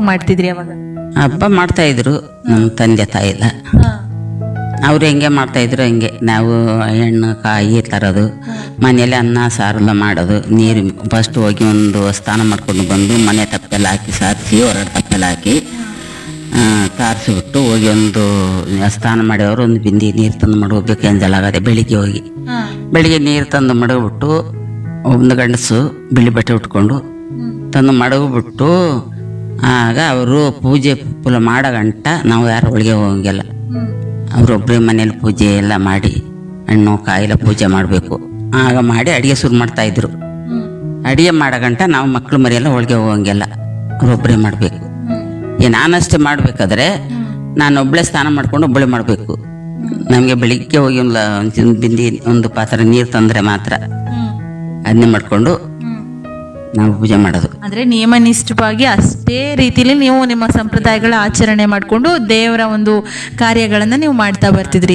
ಮಾಡ್ತಿದ್ರಿ ಅವಾಗ ಹಬ್ಬ ಮಾಡ್ತಾ ಇದ್ರು ನಮ್ಮ ತಂದೆ ತಾಯಿ ಎಲ್ಲ ಅವ್ರು ಹೆಂಗೆ ಮಾಡ್ತಾ ಇದ್ರು ಹಂಗೆ ನಾವು ಹಣ್ಣು ಕಾಯಿ ತರೋದು ಮನೇಲಿ ಅನ್ನ ಸಾರೆಲ್ಲ ಮಾಡೋದು ನೀರು ಫಸ್ಟ್ ಹೋಗಿ ಒಂದು ಸ್ನಾನ ಮಾಡ್ಕೊಂಡು ಬಂದು ಮನೆ ತಪ್ಪೆಲ್ಲ ಹಾಕಿ ಸಾರಿಸಿ ಹೊರಗಡೆ ತಪ್ಪೆಲ್ಲ ಹಾಕಿ ಸಾರಿಸಿಬಿಟ್ಟು ಹೋಗಿ ಒಂದು ಸ್ನಾನ ಮಾಡಿದವರು ಒಂದು ಬಿಂದಿ ನೀರು ತಂದು ಮಡಗಬೇಕು ಎಂಜಲಾಗದೆ ಬೆಳಿಗ್ಗೆ ಹೋಗಿ ಬೆಳಿಗ್ಗೆ ನೀರು ತಂದು ಮಡಗ್ಬಿಟ್ಟು ಒಂದು ಗಂಡಸು ಬಿಳಿ ಬಟ್ಟೆ ಉಟ್ಕೊಂಡು ತಂದು ಮಡಗ್ಬಿಟ್ಟು ಆಗ ಅವರು ಪೂಜೆ ಫುಲ್ ಮಾಡೋ ಗಂಟ ನಾವು ಯಾರು ಒಳಗೆ ಹೋಗಂಗಿಲ್ಲ ಅವರೊಬ್ಬರೇ ಮನೇಲಿ ಪೂಜೆ ಎಲ್ಲ ಮಾಡಿ ಹಣ್ಣು ಕಾಯಿಲ್ಲ ಪೂಜೆ ಮಾಡಬೇಕು ಆಗ ಮಾಡಿ ಅಡುಗೆ ಶುರು ಮಾಡ್ತಾ ಇದ್ರು ಅಡುಗೆ ಮಾಡೋ ಗಂಟ ನಾವು ಮಕ್ಕಳು ಮರಿಯೆಲ್ಲ ಒಳಗೆ ಹೋಗಂಗಿಲ್ಲ ಅವರೊಬ್ಬರೇ ಮಾಡಬೇಕು ಈ ನಾನಷ್ಟೇ ಮಾಡಬೇಕಾದ್ರೆ ನಾನು ಒಬ್ಬಳೇ ಸ್ನಾನ ಮಾಡ್ಕೊಂಡು ಒಬ್ಬಳೇ ಮಾಡಬೇಕು ನಮಗೆ ಬೆಳಿಗ್ಗೆ ಹೋಗಿ ಒಂದು ಒಂದು ಬಿಂದಿ ಒಂದು ಪಾತ್ರೆ ನೀರು ತಂದರೆ ಮಾತ್ರ ಅದನ್ನೇ ಮಾಡಿಕೊಂಡು ನಾವು ಪೂಜೆ ಮಾಡೋದು ಅಂದ್ರೆ ನಿಯಮನಿಷ್ಠವಾಗಿ ಅಷ್ಟೇ ರೀತಿಲಿ ನೀವು ನಿಮ್ಮ ಸಂಪ್ರದಾಯಗಳ ಆಚರಣೆ ಮಾಡಿಕೊಂಡು ದೇವರ ಒಂದು ಕಾರ್ಯಗಳನ್ನ ನೀವು ಮಾಡ್ತಾ ಬರ್ತಿದ್ರಿ